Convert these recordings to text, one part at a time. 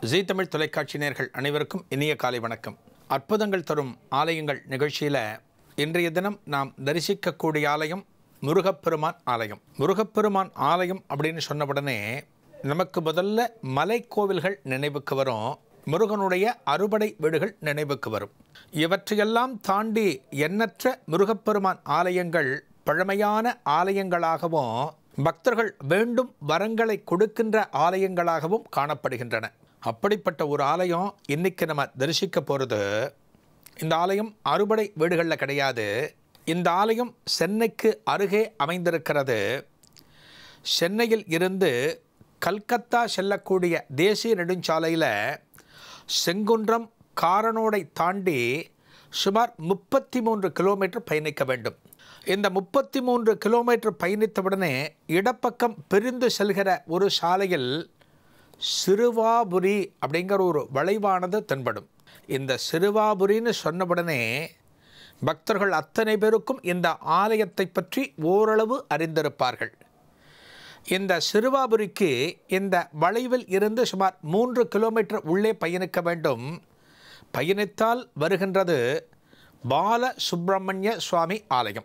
ஜீ தமிழ் தொலைக்காட்சி நேயர்கள் அனைவருக்கும் இனிய காலை வணக்கம் அற்புதங்கள் தரும் ஆலயங்கள் நிகழ்ச்சியில் இன்றைய தினம் நாம் தரிசிக்கக்கூடிய ஆலயம் முருகப்பெருமான் ஆலயம் முருகப்பெருமான் ஆலயம் அப்படின்னு சொன்ன உடனே நமக்கு முதல்ல மலைக்கோவில்கள் நினைவுக்கு வரும் முருகனுடைய அறுபடை வீடுகள் நினைவுக்கு வரும் இவற்றையெல்லாம் தாண்டி எண்ணற்ற முருகப்பெருமான் ஆலயங்கள் பழமையான ஆலயங்களாகவும் பக்தர்கள் வேண்டும் வரங்களை கொடுக்கின்ற ஆலயங்களாகவும் காணப்படுகின்றன அப்படிப்பட்ட ஒரு ஆலயம் இன்னைக்கு நம்ம தரிசிக்க போகிறது இந்த ஆலயம் அறுபடை வீடுகளில் கிடையாது இந்த ஆலயம் சென்னைக்கு அருகே அமைந்திருக்கிறது சென்னையில் இருந்து கல்கத்தா செல்லக்கூடிய தேசிய நெடுஞ்சாலையில் செங்குன்றம் காரனோடை தாண்டி சுமார் முப்பத்தி மூன்று கிலோமீட்டர் பயணிக்க வேண்டும் இந்த முப்பத்தி மூன்று கிலோமீட்டர் பயணித்தவுடனே இடப்பக்கம் பிரிந்து செல்கிற ஒரு சாலையில் சிறுவாபுரி அப்படிங்கிற ஒரு வளைவானது தென்படும் இந்த சிறுவாபுரின்னு சொன்னவுடனே பக்தர்கள் அத்தனை பேருக்கும் இந்த ஆலயத்தை பற்றி ஓரளவு அறிந்திருப்பார்கள் இந்த சிறுவாபுரிக்கு இந்த வளைவில் இருந்து சுமார் மூன்று கிலோமீட்டர் உள்ளே பயணிக்க வேண்டும் பயணித்தால் வருகின்றது பால சுப்பிரமணிய சுவாமி ஆலயம்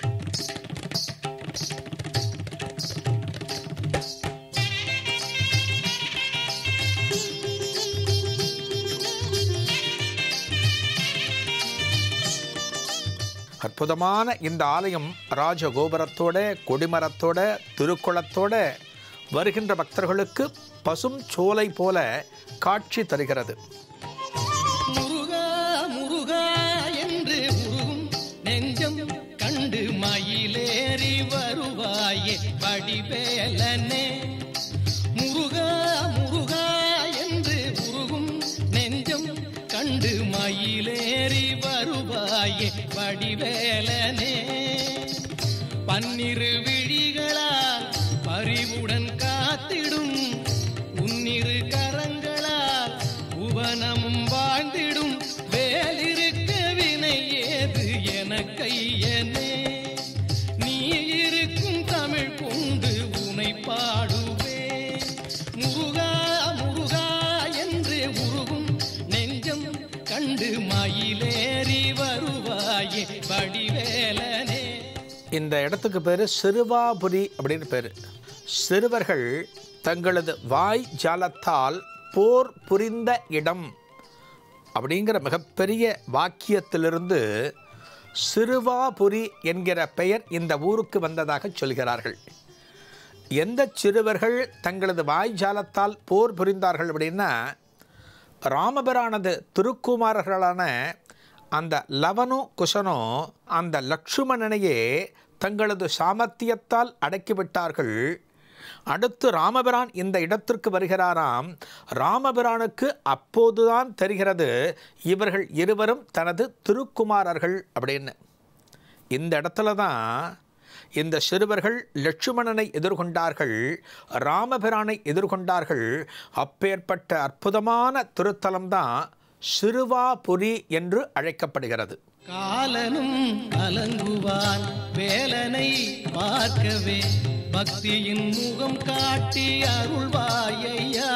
அற்புதமான இந்த ஆலயம் ராஜகோபுரத்தோட கொடிமரத்தோட திருக்குளத்தோட வருகின்ற பக்தர்களுக்கு பசும் சோலை போல காட்சி தருகிறது முருகா முருகா என்று உருகும் நெஞ்சம் கண்டு மயிலேறி வருவாயே வடிவேலனே முருகா முருகா என்று உருகும் நெஞ்சம் கண்டு மயிலேறி வருவாயே வடிவேலனே பன்னிரு விழிகளால் பரிவுடன் காத்திடும் உன்னிரு கரங்களால் உவனமும் வாழ்ந்திடும் வேலிருக்க வினை ஏது என கையனே நீ இருக்கும் தமிழ் கொண்டு உனை பாடுவே முருகா முருகா என்று உருகும் நெஞ்சம் கண்டு மயிலேறி வருவாயே வடிவேலனே இந்த இடத்துக்கு பேர் சிறுவாபுரி அப்படின்னு பேர் சிறுவர்கள் தங்களது வாய் ஜாலத்தால் போர் புரிந்த இடம் அப்படிங்கிற மிகப்பெரிய வாக்கியத்திலிருந்து சிறுவாபுரி என்கிற பெயர் இந்த ஊருக்கு வந்ததாக சொல்கிறார்கள் எந்த சிறுவர்கள் தங்களது வாய்ஜாலத்தால் போர் புரிந்தார்கள் அப்படின்னா ராமபிரானது திருக்குமாரர்களான அந்த லவனும் குஷனும் அந்த லக்ஷ்மணனையே தங்களது சாமர்த்தியத்தால் அடக்கிவிட்டார்கள் அடுத்து ராமபிரான் இந்த இடத்திற்கு வருகிறாராம் ராமபிரானுக்கு அப்போதுதான் தெரிகிறது இவர்கள் இருவரும் தனது திருக்குமாரர்கள் அப்படின்னு இந்த இடத்துல தான் இந்த சிறுவர்கள் லட்சுமணனை எதிர்கொண்டார்கள் ராமபிரானை எதிர்கொண்டார்கள் அப்பேற்பட்ட அற்புதமான திருத்தலம்தான் சிறுவாபுரி என்று அழைக்கப்படுகிறது காலனும் கலங்குவான் வேலனை பார்க்கவே பக்தியின் முகம் காட்டி அருள்வாயையா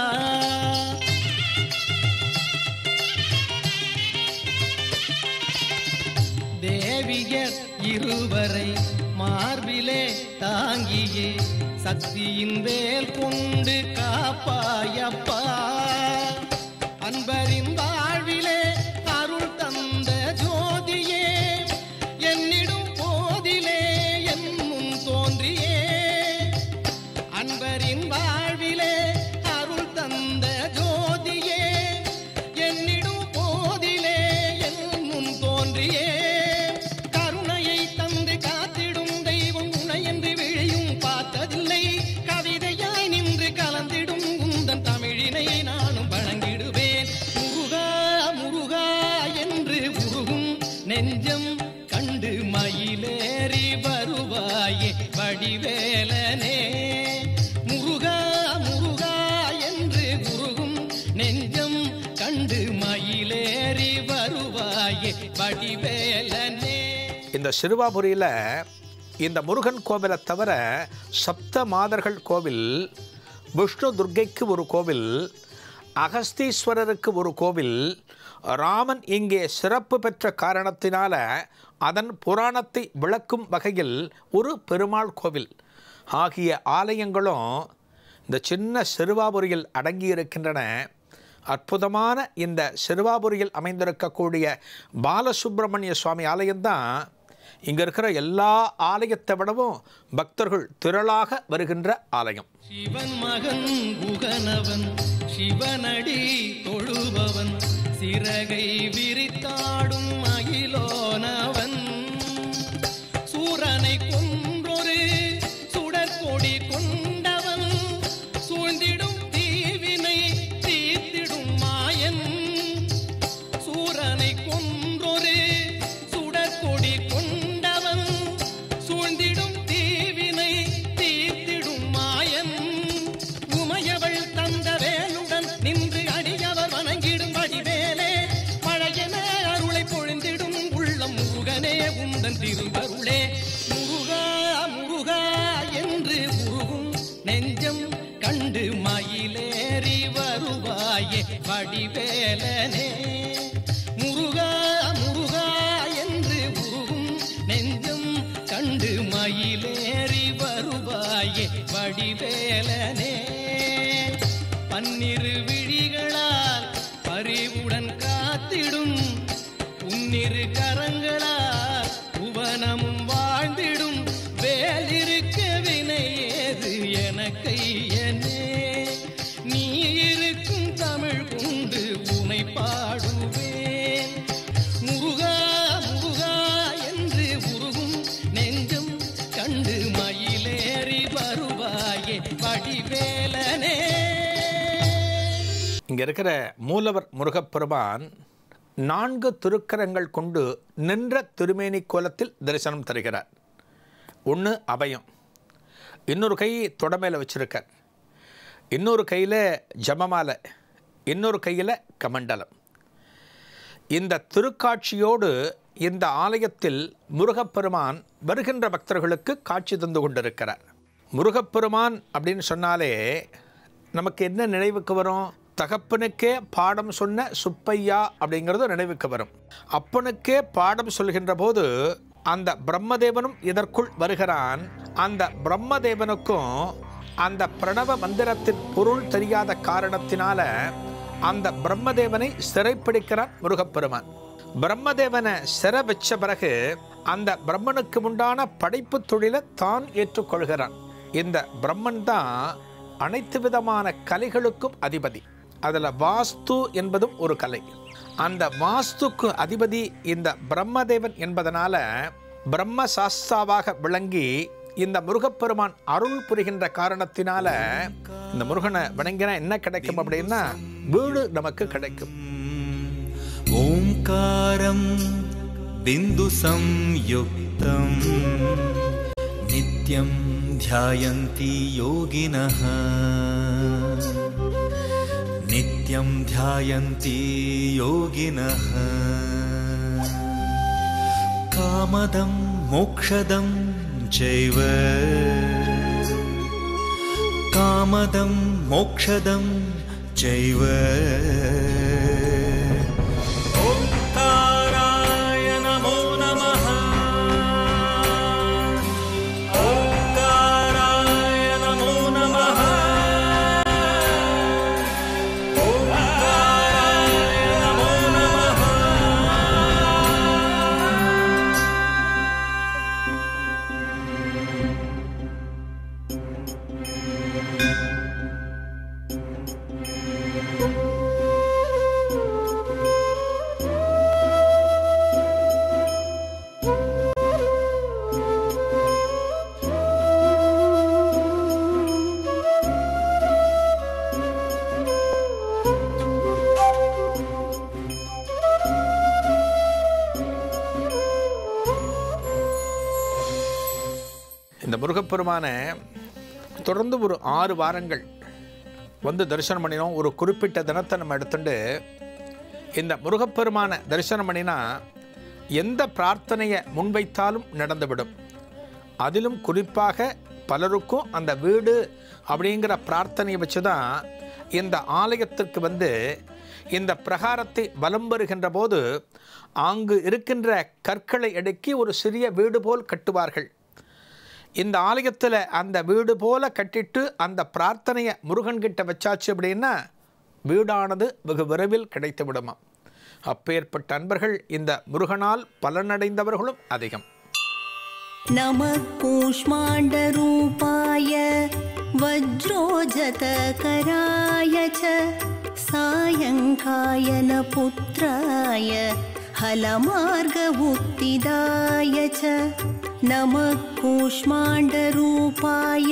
தேவியர் இருவரை மார்பிலே தாங்கியே சக்தியின் வேல் கொண்டு காப்பாயப்பா அன்பரின் வாழ்விலே அருள் தந்த ஜோதியே என்னிடும் போதிலே என் முன் தோன்றியே அன்பரின் வாழ்விலே அருள் தந்த ஜோதியே என்னிடும் போதிலே என் முன் தோன்றியே கருணையை தந்து காத்திடும் தெய்வம் உனை என்று விழியும் பார்த்ததில்லை கவிதையாய் நின்று கலந்திடும் உந்தன் தமிழினை நானும் வழங்கிடுவேன் முருகா முருகா என்று உருகும் நெஞ்சம் கண்டு மயிலேறி வருவாயே வடிவேலனே முருகா முருகா என்று உருகும் நெஞ்சம் கண்டு மயிலேறி வருவாயே வடிவேலனே இந்த சிறுவாபுரியில் இந்த முருகன் கோவிலை தவிர சப்த மாதர்கள் கோவில் விஷ்ணு துர்க்கைக்கு ஒரு கோவில் அகஸ்தீஸ்வரருக்கு ஒரு கோவில் ராமன் இங்கே சிறப்பு பெற்ற காரணத்தினால அதன் புராணத்தை விளக்கும் வகையில் ஒரு பெருமாள் கோவில் ஆகிய ஆலயங்களும் இந்த சின்ன சிறுவாபுரியில் அடங்கியிருக்கின்றன அற்புதமான இந்த சிறுவாபுரியில் அமைந்திருக்கக்கூடிய பாலசுப்பிரமணிய சுவாமி ஆலயம்தான் இங்கே இருக்கிற எல்லா ஆலயத்தை விடவும் பக்தர்கள் திரளாக வருகின்ற ஆலயம் சிவன் மகன் குகனவன் சிவனடி தொழுபவன் சிறகை விரித்தாடும் மகிழோனவன் சூரனை கொன்றொரு சுடற்கொடி கொண்டவன் சூழ்ந்திடும் தீவினை தீர்த்திடும் மாயன் சூரனை கொன்றொரு சுடற்கொடி கொண்டவன் சூழ்ந்திடும் தீவினை தீர்த்திடும் மாயன் உமையவள் தந்த வேலுடன் நின்று அடியவர் வணங்கிடும் வடிவேலே மழையென அருளை பொழிந்திடும் உள்ளம் முருகனே உந்தன் திருவருளே முருகா முருகா என்று உருகும் நெஞ்சம் கண்டு மயிலேறி வருவாயே வடிவேலனே முருகா முருகா என்று உருகும் நெஞ்சம் கண்டு மயிலேறி வருவாயே வடிவேலனே பன்னிரு விழிகளால் பறிவுடன் காத்திடும் உன்னிரு கரங்களால் புவனமும் வாழ்ந்திடும் வேலிருக்க வினை ஏது எனக்கையனே நீ இருக்கும் தமிழ் கொண்டு உனை பாடுவேன் முருகா முருகா என்று உருகும் நெஞ்சம் கண்டு மயிலேறி வருவாயே வடிவேலனே இங்கே இருக்கிற மூலவர் முருகப்பெருமான் நான்கு திருக்கரங்கள் கொண்டு நின்ற திருமேனி கோலத்தில் தரிசனம் தருகிறார் ஒன்று அபயம் இன்னொரு கை தொடமையில் வச்சிருக்கார் இன்னொரு கையில் ஜபமாலை இன்னொரு கையில் கமண்டலம் இந்த திருக்காட்சியோடு இந்த ஆலயத்தில் முருகப்பெருமான் வருகின்ற பக்தர்களுக்கு காட்சி தந்து கொண்டிருக்கிறார் முருகப்பெருமான் அப்படின்னு சொன்னாலே நமக்கு என்ன நினைவுக்கு வரும் தகப்பனுக்கே பாடம் சொன்ன சுப்பையா அப்படிங்கிறது நினைவுக்கு வரும் அப்பனுக்கே பாடம் சொல்கின்ற போது அந்த பிரம்மதேவனும் இதற்குள் வருகிறான் அந்த பிரம்மதேவனுக்கும் அந்த பிரணவ மந்திரத்தின் பொருள் தெரியாத காரணத்தினால அந்த பிரம்மதேவனை சிறைப்பிடிக்கிறான் முருகப்பெருமான் பிரம்மதேவனை சிறை வச்ச பிறகு அந்த பிரம்மனுக்கு உண்டான படைப்பு தொழிலை தான் ஏற்றுக்கொள்கிறான் இந்த பிரம்மன் தான் அனைத்து விதமான கலைகளுக்கும் அதிபதி அதில் வாஸ்து என்பதும் ஒரு கலை அந்த வாஸ்துக்கு அதிபதி இந்த பிரம்மதேவன் என்பதனால பிரம்ம சாஸ்தாவாக விளங்கி இந்த முருகப்பெருமான் அருள் புரிகின்ற காரணத்தினால இந்த முருகனை வணங்கினா என்ன கிடைக்கும் அப்படின்னா வீடு நமக்கு கிடைக்கும் ओङ्कारं बिन्दुसंयुक्तम् नित्यं ध्यायन्ति योगिनः नित्यं ध्यायन्ति योगिनः कामदं मोक्षदं चैव कामदं मोक्षदं चैव ओङ्काराय नमो नमः ओङ्काराय नमो नमः ओङ्काराय नमो नमः இந்த முருகப்பெருமானை தொடர்ந்து ஒரு ஆறு வாரங்கள் வந்து தரிசனம் பண்ணினோம் ஒரு குறிப்பிட்ட தினத்தை நம்ம எடுத்துட்டு இந்த முருகப்பெருமானை தரிசனம் பண்ணினா எந்த பிரார்த்தனையை முன்வைத்தாலும் நடந்துவிடும் அதிலும் குறிப்பாக பலருக்கும் அந்த வீடு அப்படிங்கிற பிரார்த்தனையை வச்சு தான் இந்த ஆலயத்திற்கு வந்து இந்த பிரகாரத்தை வலம் வருகின்ற போது அங்கு இருக்கின்ற கற்களை அடுக்கி ஒரு சிறிய வீடு போல் கட்டுவார்கள் இந்த ஆலயத்தில் அந்த வீடு போல கட்டிட்டு அந்த பிரார்த்தனையை முருகன்கிட்ட வச்சாச்சு அப்படின்னா வீடானது வெகு விரைவில் கிடைத்து விடுமா அப்பேற்பட்ட அன்பர்கள் இந்த முருகனால் பலனடைந்தவர்களும் அதிகம் नमः कूष्माण्डरूपाय वज्रोजतकराय च सायङ्कायनपुत्राय हलमार्ग उत्थिदाय च नमः कूष्माण्डरूपाय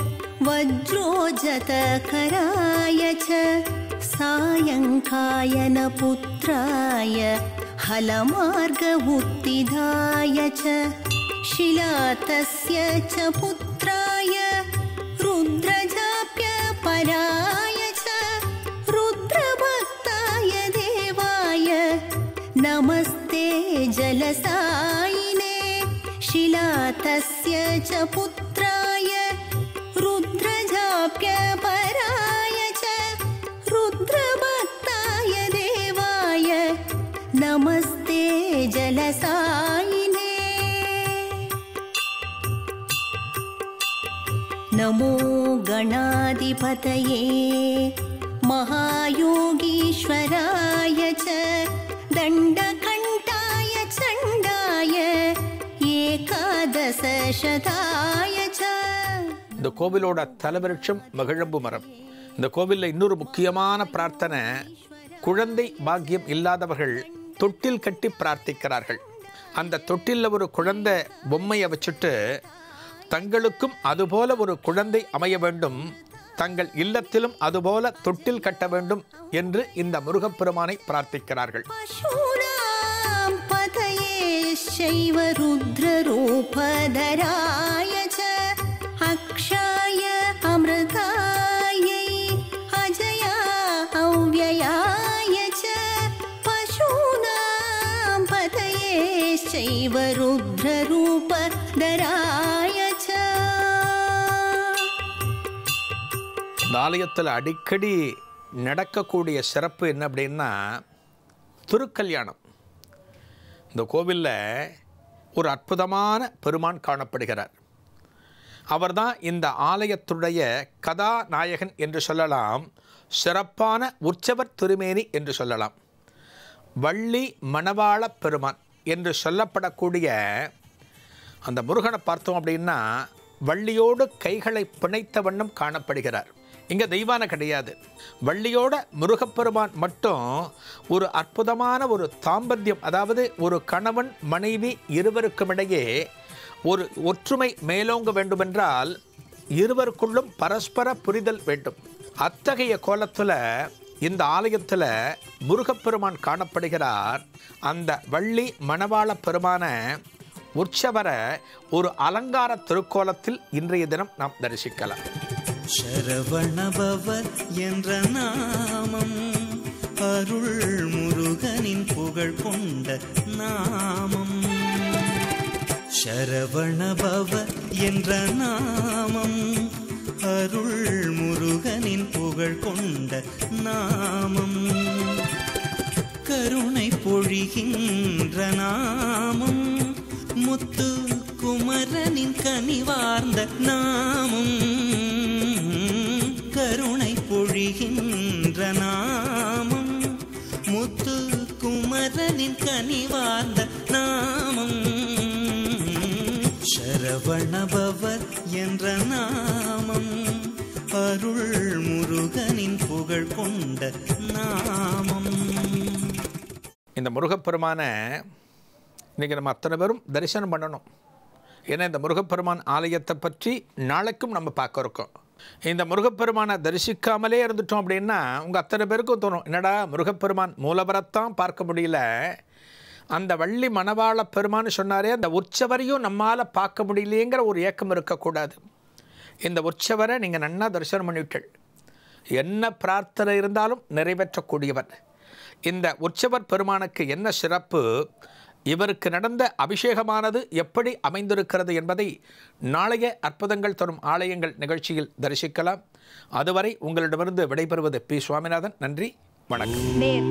वज्रोजतकराय च सायङ्कायनपुत्राय हलमार्ग उत्थिदाय च शिलातस्य च पुत्राय रुद्रजाप्यपराय च रुद्रभक्ताय देवाय नमस्ते जलसायिने शिलातस्य च पुत्राय रुद्रजाप्यपराय च रुद्रभक्ताय देवाय नमस्ते जलसायिने नमो गणाधिपतये महायोगीश्वराय च दण्डकण्ठाय चण्डाय एकादशशताय च இந்த கோவிலோட தலைவிருட்சம் மகிழம்பு மரம் இந்த கோவிலில் இன்னொரு முக்கியமான பிரார்த்தனை குழந்தை பாக்கியம் இல்லாதவர்கள் தொட்டில் கட்டி பிரார்த்திக்கிறார்கள் அந்த தொட்டிலில் ஒரு குழந்தை பொம்மையை வச்சுட்டு தங்களுக்கும் அதுபோல ஒரு குழந்தை அமைய வேண்டும் தங்கள் இல்லத்திலும் அதுபோல தொட்டில் கட்ட வேண்டும் என்று இந்த முருகப்பெருமானை பிரார்த்திக்கிறார்கள் पशूनां पतयेश्चैव रुद्ररूपधराय च अक्षाय अमृतायै अजया अव्ययाय च पशूनां पतयेश्चैव रुद्ररूपधराय च இந்த ஆலயத்தில் அடிக்கடி நடக்கக்கூடிய சிறப்பு என்ன அப்படின்னா திருக்கல்யாணம் இந்த கோவிலில் ஒரு அற்புதமான பெருமான் காணப்படுகிறார் அவர்தான் இந்த ஆலயத்துடைய கதாநாயகன் என்று சொல்லலாம் சிறப்பான உற்சவர் திருமேனி என்று சொல்லலாம் வள்ளி மணவாள பெருமான் என்று சொல்லப்படக்கூடிய அந்த முருகனை பார்த்தோம் அப்படின்னா வள்ளியோடு கைகளை பிணைத்த வண்ணம் காணப்படுகிறார் இங்கே தெய்வான கிடையாது வள்ளியோட முருகப்பெருமான் மட்டும் ஒரு அற்புதமான ஒரு தாம்பத்தியம் அதாவது ஒரு கணவன் மனைவி இருவருக்கும் இடையே ஒரு ஒற்றுமை மேலோங்க வேண்டுமென்றால் இருவருக்குள்ளும் பரஸ்பர புரிதல் வேண்டும் அத்தகைய கோலத்தில் இந்த ஆலயத்தில் முருகப்பெருமான் காணப்படுகிறார் அந்த வள்ளி மணவாள பெருமான உற்சவரை ஒரு அலங்கார திருக்கோலத்தில் இன்றைய தினம் நாம் தரிசிக்கலாம் சரவணபவ என்ற நாமம் அருள் முருகனின் புகழ் கொண்ட நாமம் சரவணபவ என்ற நாமம் அருள் முருகனின் புகழ் கொண்ட நாமம் கருணை பொழிகின்ற நாமம் முத்து குமரனின் கனிவார்ந்த நாமம் கருணை பொழிகின்ற நாமம் முத்து குமரனின் கனிவார்ந்த நாமம் சரவணபவர் என்ற நாமம் அருள் முருகனின் புகழ் கொண்ட நாமம் இந்த முருகப்பெருமானை இன்றைக்கி நம்ம அத்தனை பேரும் தரிசனம் பண்ணணும் ஏன்னா இந்த முருகப்பெருமான் ஆலயத்தை பற்றி நாளைக்கும் நம்ம பார்க்க இருக்கோம் இந்த முருகப்பெருமானை தரிசிக்காமலே இருந்துட்டோம் அப்படின்னா உங்கள் அத்தனை பேருக்கும் தோணும் என்னடா முருகப்பெருமான் மூலவரத்தான் பார்க்க முடியல அந்த வள்ளி மணவாள பெருமான்னு சொன்னாரே அந்த உற்சவரையும் நம்மால் பார்க்க முடியலையேங்கிற ஒரு ஏக்கம் இருக்கக்கூடாது இந்த உற்சவரை நீங்கள் நன்னா தரிசனம் பண்ணிவிட்டள் என்ன பிரார்த்தனை இருந்தாலும் நிறைவேற்றக்கூடியவர் இந்த உற்சவர் பெருமானுக்கு என்ன சிறப்பு இவருக்கு நடந்த அபிஷேகமானது எப்படி அமைந்திருக்கிறது என்பதை நாளைய அற்புதங்கள் தரும் ஆலயங்கள் நிகழ்ச்சியில் தரிசிக்கலாம் அதுவரை உங்களிடமிருந்து விடைபெறுவது பி சுவாமிநாதன் நன்றி வணக்கம் நேர்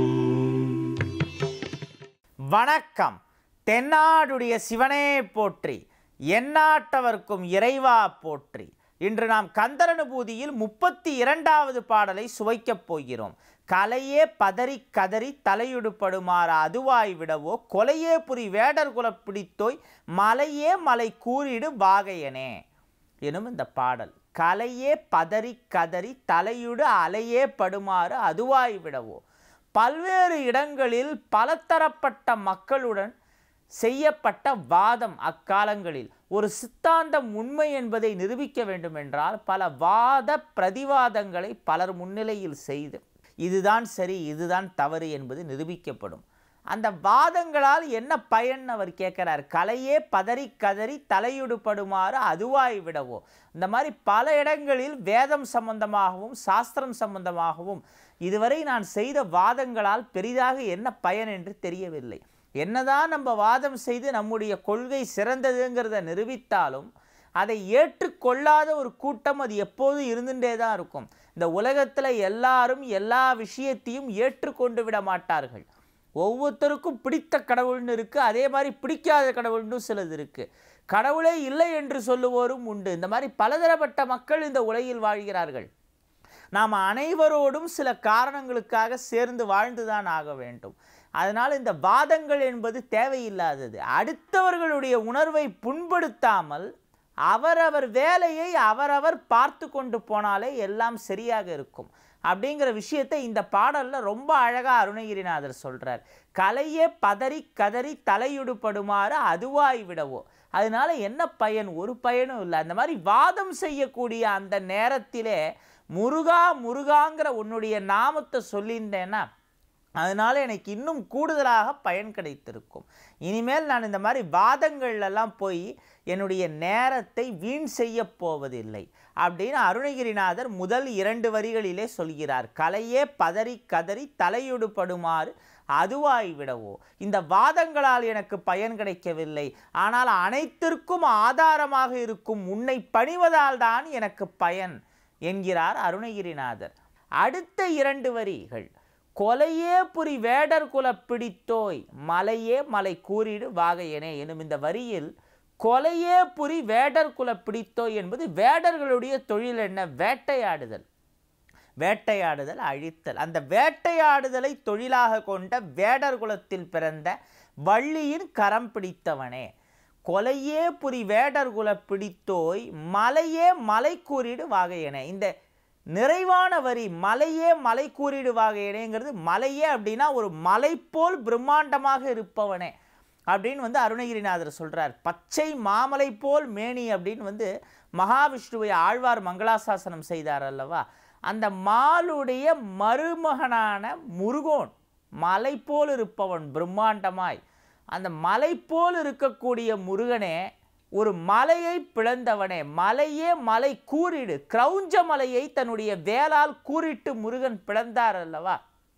வணக்கம் தென்னாடுடைய சிவனே போற்றி எந்நாட்டவர்க்கும் இறைவா போற்றி இன்று நாம் கந்தரனுபூதியில் முப்பத்தி இரண்டாவது பாடலை சுவைக்கப் போகிறோம் கலையே பதறி கதறி தலையுடுப்படுமாறு அதுவாய் விடவோ கொலையே புரி வேடர் குலப் பிடித்தோய் மலையே மலை கூறிடு வாகையனே எனும் இந்த பாடல் கலையே பதறி கதறி தலையுடு அலையே படுமாறு அதுவாய் விடவோ பல்வேறு இடங்களில் பலதரப்பட்ட மக்களுடன் செய்யப்பட்ட வாதம் அக்காலங்களில் ஒரு சித்தாந்தம் உண்மை என்பதை நிரூபிக்க வேண்டுமென்றால் பல வாத பிரதிவாதங்களை பலர் முன்னிலையில் செய்து இதுதான் சரி இதுதான் தவறு என்பது நிரூபிக்கப்படும் அந்த வாதங்களால் என்ன பயன் அவர் கேட்கிறார் கலையே பதறி கதறி தலையுடுப்படுமாறு அதுவாய் விடவோ இந்த மாதிரி பல இடங்களில் வேதம் சம்பந்தமாகவும் சாஸ்திரம் சம்பந்தமாகவும் இதுவரை நான் செய்த வாதங்களால் பெரிதாக என்ன பயன் என்று தெரியவில்லை என்னதான் நம்ம வாதம் செய்து நம்முடைய கொள்கை சிறந்ததுங்கிறத நிரூபித்தாலும் அதை ஏற்றுக்கொள்ளாத ஒரு கூட்டம் அது எப்போதும் இருந்துட்டே தான் இருக்கும் இந்த உலகத்தில் எல்லாரும் எல்லா விஷயத்தையும் ஏற்றுக்கொண்டு விட மாட்டார்கள் ஒவ்வொருத்தருக்கும் பிடித்த கடவுள்னு இருக்குது அதே மாதிரி பிடிக்காத கடவுள்னு சிலது இருக்குது கடவுளே இல்லை என்று சொல்லுவோரும் உண்டு இந்த மாதிரி பலதரப்பட்ட மக்கள் இந்த உலகில் வாழ்கிறார்கள் நாம் அனைவரோடும் சில காரணங்களுக்காக சேர்ந்து வாழ்ந்துதான் ஆக வேண்டும் அதனால் இந்த வாதங்கள் என்பது தேவையில்லாதது அடுத்தவர்களுடைய உணர்வை புண்படுத்தாமல் அவரவர் வேலையை அவரவர் பார்த்து கொண்டு போனாலே எல்லாம் சரியாக இருக்கும் அப்படிங்கிற விஷயத்தை இந்த பாடலில் ரொம்ப அழகாக அருணகிரிநாதர் சொல்கிறார் கலையே பதறி கதறி தலையுடுப்படுமாறு அதுவாய் விடவோ அதனால என்ன பயன் ஒரு பயனும் இல்லை அந்த மாதிரி வாதம் செய்யக்கூடிய அந்த நேரத்திலே முருகா முருகாங்கிற உன்னுடைய நாமத்தை சொல்லியிருந்தேன்னா அதனால் எனக்கு இன்னும் கூடுதலாக பயன் கிடைத்திருக்கும் இனிமேல் நான் இந்த மாதிரி வாதங்கள்லாம் போய் என்னுடைய நேரத்தை வீண் செய்ய போவதில்லை அப்படின்னு அருணகிரிநாதர் முதல் இரண்டு வரிகளிலே சொல்கிறார் கலையே பதறி கதறி தலையுடுப்படுமாறு அதுவாய் விடவோ இந்த வாதங்களால் எனக்கு பயன் கிடைக்கவில்லை ஆனால் அனைத்திற்கும் ஆதாரமாக இருக்கும் உன்னை பணிவதால் தான் எனக்கு பயன் என்கிறார் அருணகிரிநாதர் அடுத்த இரண்டு வரிகள் கொலையே புரி வேடர் குல பிடித்தோய் மலையே மலை கூறிடு வாகையனே எனும் இந்த வரியில் கொலையே புரி வேடர் குல பிடித்தோய் என்பது வேடர்களுடைய தொழில் என்ன வேட்டையாடுதல் வேட்டையாடுதல் அழித்தல் அந்த வேட்டையாடுதலை தொழிலாக கொண்ட வேடர் குலத்தில் பிறந்த வள்ளியின் கரம் பிடித்தவனே கொலையே புரி வேடர் குல பிடித்தோய் மலையே மலை கூறிடு வாகையனே இந்த நிறைவான வரி மலையே மலை கூறிடு வாகையனேங்கிறது மலையே அப்படின்னா ஒரு மலை போல் பிரம்மாண்டமாக இருப்பவனே அப்படின்னு வந்து அருணகிரிநாதர் சொல்றார் பச்சை மாமலை போல் மேனி அப்படின்னு வந்து மகாவிஷ்ணுவை ஆழ்வார் மங்களாசாசனம் செய்தார் அல்லவா அந்த மாலுடைய மருமகனான முருகோன் மலை போல் இருப்பவன் பிரம்மாண்டமாய் அந்த மலை போல் இருக்கக்கூடிய முருகனே ஒரு மலையை பிளந்தவனே மலையே மலை கூறிடு கிரௌஞ்ச மலையை தன்னுடைய வேலால் கூறிட்டு முருகன் பிளந்தார் அல்லவா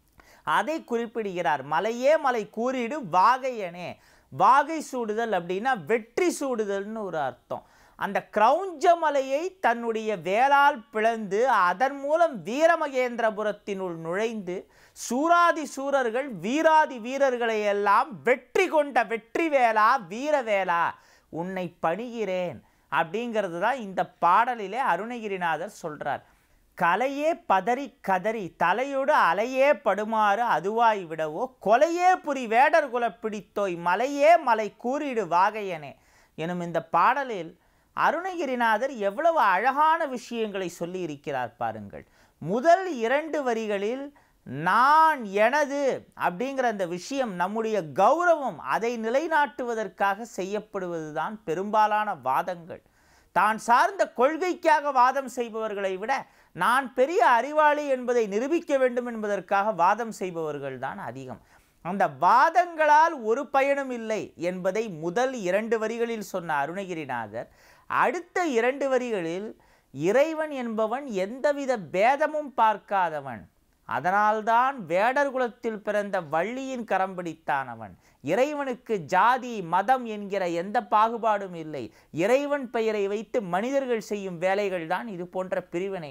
அதை குறிப்பிடுகிறார் மலையே மலை கூறிடு வாகையனே வாகை சூடுதல் அப்படின்னா வெற்றி சூடுதல்னு ஒரு அர்த்தம் அந்த கிரௌஞ்ச மலையை தன்னுடைய வேலால் பிளந்து அதன் மூலம் வீரமகேந்திரபுரத்தினுள் நுழைந்து சூராதி சூரர்கள் வீராதி வீரர்களை எல்லாம் வெற்றி கொண்ட வெற்றி வேலா வீரவேலா உன்னை பணிகிறேன் அப்படிங்கிறது தான் இந்த பாடலிலே அருணகிரிநாதர் சொல்றார் கலையே பதறி கதறி தலையோடு அலையே படுமாறு அதுவாய் விடவோ கொலையே புரி வேடர் குல பிடித்தோய் மலையே மலை கூறிடு வாகையனே எனும் இந்த பாடலில் அருணகிரிநாதர் எவ்வளவு அழகான விஷயங்களை சொல்லி இருக்கிறார் பாருங்கள் முதல் இரண்டு வரிகளில் நான் எனது அப்படிங்கிற அந்த விஷயம் நம்முடைய கௌரவம் அதை நிலைநாட்டுவதற்காக செய்யப்படுவதுதான் பெரும்பாலான வாதங்கள் தான் சார்ந்த கொள்கைக்காக வாதம் செய்பவர்களை விட நான் பெரிய அறிவாளி என்பதை நிரூபிக்க வேண்டும் என்பதற்காக வாதம் செய்பவர்கள் தான் அதிகம் அந்த வாதங்களால் ஒரு பயனும் இல்லை என்பதை முதல் இரண்டு வரிகளில் சொன்ன அருணகிரிநாதர் அடுத்த இரண்டு வரிகளில் இறைவன் என்பவன் எந்தவித பேதமும் பார்க்காதவன் அதனால்தான் வேடர் குலத்தில் பிறந்த வள்ளியின் கரம் பிடித்தானவன் இறைவனுக்கு ஜாதி மதம் என்கிற எந்த பாகுபாடும் இல்லை இறைவன் பெயரை வைத்து மனிதர்கள் செய்யும் வேலைகள் தான் இது போன்ற பிரிவினைகள்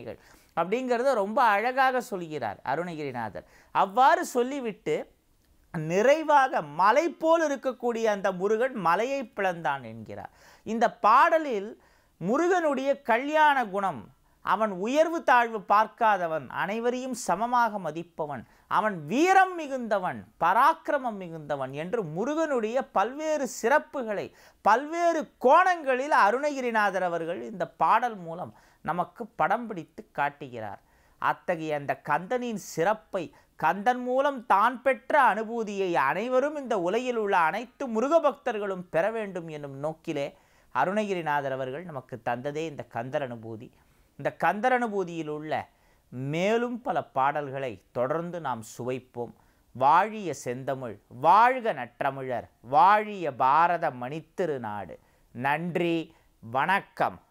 அப்படிங்கிறத ரொம்ப அழகாக சொல்கிறார் அருணகிரிநாதர் அவ்வாறு சொல்லிவிட்டு நிறைவாக மலை போல் இருக்கக்கூடிய அந்த முருகன் மலையை பிளந்தான் என்கிறார் இந்த பாடலில் முருகனுடைய கல்யாண குணம் அவன் உயர்வு தாழ்வு பார்க்காதவன் அனைவரையும் சமமாக மதிப்பவன் அவன் வீரம் மிகுந்தவன் பராக்கிரமம் மிகுந்தவன் என்று முருகனுடைய பல்வேறு சிறப்புகளை பல்வேறு கோணங்களில் அருணகிரிநாதர் அவர்கள் இந்த பாடல் மூலம் நமக்கு படம் பிடித்து காட்டுகிறார் அத்தகைய அந்த கந்தனின் சிறப்பை கந்தன் மூலம் தான் பெற்ற அனுபூதியை அனைவரும் இந்த உலகில் உள்ள அனைத்து முருக பக்தர்களும் பெற வேண்டும் என்னும் நோக்கிலே அருணகிரிநாதர் அவர்கள் நமக்கு தந்ததே இந்த கந்தர் அனுபூதி இந்த கந்தர் அனுபூதியில் உள்ள மேலும் பல பாடல்களை தொடர்ந்து நாம் சுவைப்போம் வாழிய செந்தமிழ் வாழ்க நற்றமிழர் வாழிய பாரத மணித்திரு நாடு நன்றி வணக்கம்